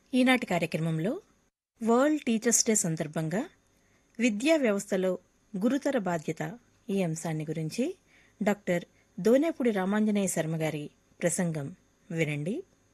ఈనాటి కార్యక్రమంలో world teachers day సందర్భంగా విద్యా వ్యవస్థలో గురుతర బాధ్యత ఈ అంశాన్ని గురించి డాక్టర్ దోనేపూడి రామాంజనేయ శర్మ గారి ప్రసంగం వినండి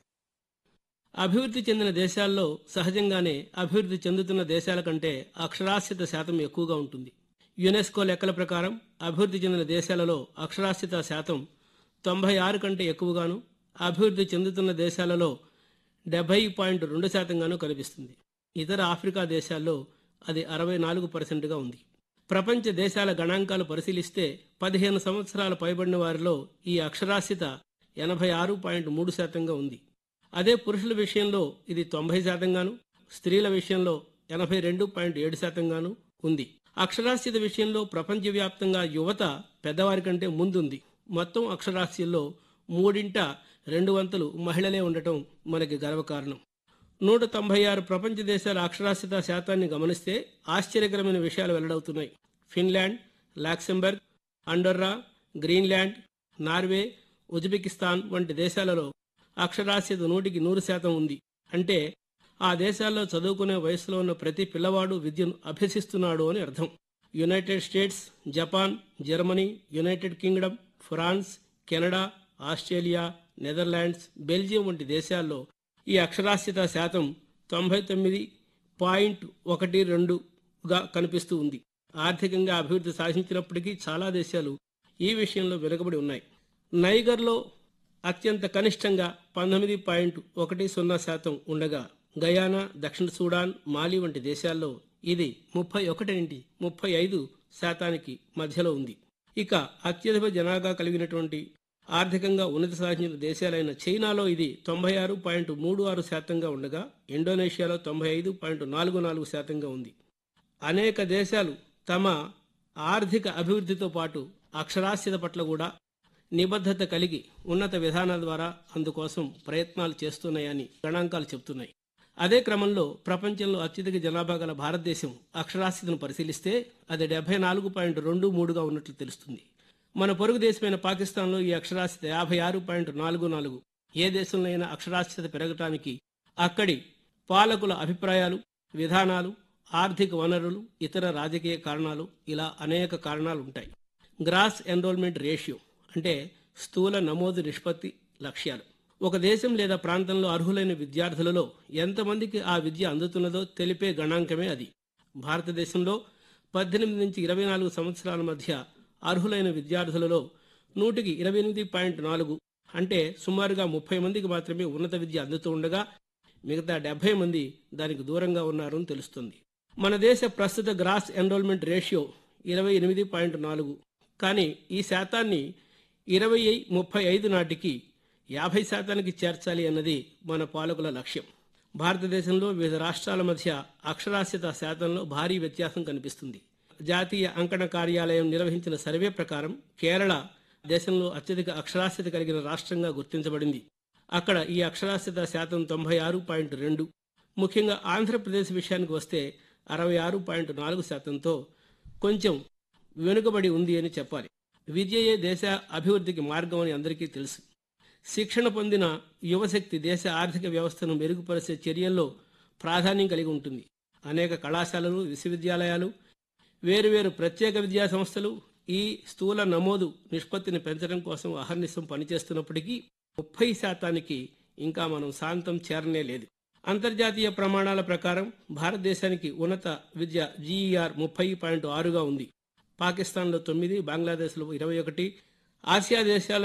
అభివృద్ధి చెందిన దేశాల్లో సహజంగానే అభివృద్ధి చెందుతున్న దేశాల కంటే అక్షరాస్యత శాతం ఎక్కువగా ఉంటుంది యునెస్కో లెక్కల ప్రకారం అభివృద్ధి చెందిన దేశాలలో అక్షరాస్యత శాతం తొంభై ఆరు కంటే ఎక్కువగాను అభివృద్ధి చెందుతున్న దేశాలలో డెబ్బై పాయింట్ రెండు శాతంగాను కనిపిస్తుంది ఇతర ఆఫ్రికా దేశాల్లో అది అరవై నాలుగు పర్సెంట్గా ఉంది ప్రపంచ దేశాల గణాంకాలు పరిశీలిస్తే పదిహేను సంవత్సరాల పైబడిన వారిలో ఈ అక్షరాస్యత ఎనభై ఆరు పాయింట్ మూడు శాతంగా ఉంది అదే పురుషుల విషయంలో ఇది తొంభై శాతంగాను స్త్రీల విషయంలో ఎనభై రెండు పాయింట్ ఏడు శాతంగాను ఉంది అక్షరాస్యత విషయంలో ప్రపంచవ్యాప్తంగా యువత పెద్దవారి కంటే ముందుంది మొత్తం అక్షరాస్యల్లో మూడింట రెండు వంతులు మహిళలే ఉండటం మనకి గర్వకారణం నూట తొంభై ఆరు ప్రపంచ దేశాల అక్షరాస్యత శాతాన్ని గమనిస్తే ఆశ్చర్యకరమైన విషయాలు వెల్లడవుతున్నాయి Finland Luxembourg Andorra Greenland Norway Uzbekistan వంటి దేశాలలో అక్షరాస్యత నూటికి నూరు శాతం ఉంది అంటే ఆ దేశాల్లో చదువుకునే వయసులో ఉన్న ప్రతి పిల్లవాడు విద్యను అభ్యసిస్తున్నాడు అని అర్థం United States Japan Germany United Kingdom France Canada Australia Netherlands Belgium వంటి దేశాల్లో ఈ అక్షరాస్యత శాతం తొంభై తొమ్మిది పాయింట్ ఒకటి రెండుగా కనిపిస్తూ ఉంది ఆర్థికంగా అభివృద్ధి సాధించినప్పటికీ చాలా దేశాలు ఈ విషయంలో వెనుకబడి ఉన్నాయి నైగర్లో అత్యంత కనిష్టంగా పంతొమ్మిది పాయింట్ ఒకటి సున్నా శాతం ఉండగా గయానా దక్షిణ సూడాన్ మాలి వంటి దేశాల్లో ఇది ముప్పై ఒకటి నుండి ముప్పై ఐదు శాతానికి మధ్యలో ఉంది ఇక అత్యధిక జనాభా కలిగినటువంటి ఆర్థికంగా ఉన్నతి సాధించిన దేశాలైన చైనాలో ఇది తొంభై ఆరు పాయింట్ మూడు ఆరు శాతంగా ఉండగా ఇండోనేషియాలో తొంభై ఐదు పాయింట్ నాలుగు నాలుగు శాతంగా ఉంది అనేక దేశాలు తమ ఆర్థిక అభివృద్ధితో పాటు అక్షరాస్యత పట్ల కూడా నిబద్ధత కలిగి ఉన్నత విధానాల ద్వారా అందుకోసం ప్రయత్నాలు చేస్తున్నాయని గణాంకాలు చెబుతున్నాయి అదే క్రమంలో ప్రపంచంలో అత్యధిక జనాభా గల భారతదేశం అక్షరాస్యతను పరిశీలిస్తే అది డెబ్బై నాలుగు పాయింట్ రెండు మూడుగా ఉన్నట్లు తెలుస్తుంది మన పొరుగు దేశమైన పాకిస్తాన్లో ఈ అక్షరాస్యత యాభై ఆరు పాయింట్ నాలుగు నాలుగు ఏ దేశంలో అయినా అక్షరాస్యత పెరగటానికి అక్కడి పాలకుల అభిప్రాయాలు విధానాలు ఆర్థిక వనరులు ఇతర రాజకీయ కారణాలు ఇలా అనేక కారణాలు ఉంటాయి గ్రాస్ ఎన్రోల్మెంట్ రేషియో అంటే స్థూల నమోదు నిష్పత్తి లక్ష్యాలు ఒక దేశం లేదా ప్రాంతంలో అర్హులైన విద్యార్థులలో ఎంతమందికి ఆ విద్య అందుతున్నదో తెలిపే గణాంకమే అది భారతదేశంలో పద్దెనిమిది నుంచి ఇరవై నాలుగు సంవత్సరాల మధ్య అర్హులైన విద్యార్థులలో నూటికి ఇరవై ఎనిమిది పాయింట్ నాలుగు అంటే సుమారుగా ముప్పై మందికి మాత్రమే ఉన్నత విద్య అందుతూ ఉండగా మిగతా డెబ్బై మంది దానికి దూరంగా ఉన్నారని తెలుస్తుంది మన దేశ ప్రస్తుత గ్రాస్ ఎన్రోల్మెంట్ రేషియో ఇరవై ఎనిమిది పాయింట్ నాలుగు కానీ ఈ శాతాన్ని ఇరవై ముప్పై ఐదు నాటికి యాభై శాతానికి చేర్చాలి అన్నది మన పాలకుల లక్ష్యం భారతదేశంలో వివిధ రాష్ట్రాల మధ్య అక్షరాస్యత శాతంలో భారీ వ్యత్యాసం కనిపిస్తుంది జాతీయ అంకణ కార్యాలయం నిర్వహించిన సర్వే ప్రకారం కేరళ దేశంలో అత్యధిక అక్షరాస్యత కలిగిన రాష్ట్రంగా గుర్తించబడింది అక్కడ ఈ అక్షరాస్యత శాతం తొంభై ఆరు పాయింట్ రెండు ముఖ్యంగా ఆంధ్రప్రదేశ్ విషయానికి వస్తే అరవై ఆరు పాయింట్ నాలుగు శాతంతో కొంచెం వెనుకబడి ఉంది అని చెప్పాలి విద్యయే దేశ అభివృద్ధికి మార్గం అని అందరికీ తెలుసు శిక్షణ పొందిన యువశక్తి దేశ ఆర్థిక వ్యవస్థను మెరుగుపరిచే చర్యల్లో ప్రాధాన్యం కలిగి ఉంటుంది అనేక కళాశాలలు విశ్వవిద్యాలయాలు వేరువేరు ప్రత్యేక విద్యా సంస్థలు ఈ స్థూల నమోదు నిష్పత్తిని పెంచడం కోసం అహర్నిశం పనిచేస్తున్నప్పటికీ ముప్పై శాతానికి ఇంకా మనం శాంతం చేరనే లేదు అంతర్జాతీయ ప్రమాణాల ప్రకారం భారతదేశానికి ఉన్నత విద్య జీఈఆర్ ముప్పై పాయింట్ ఆరుగా ఉంది పాకిస్తాన్లో తొమ్మిది బంగ్లాదేశ్లో ఇరవై ఒకటి ఆసియా దేశాల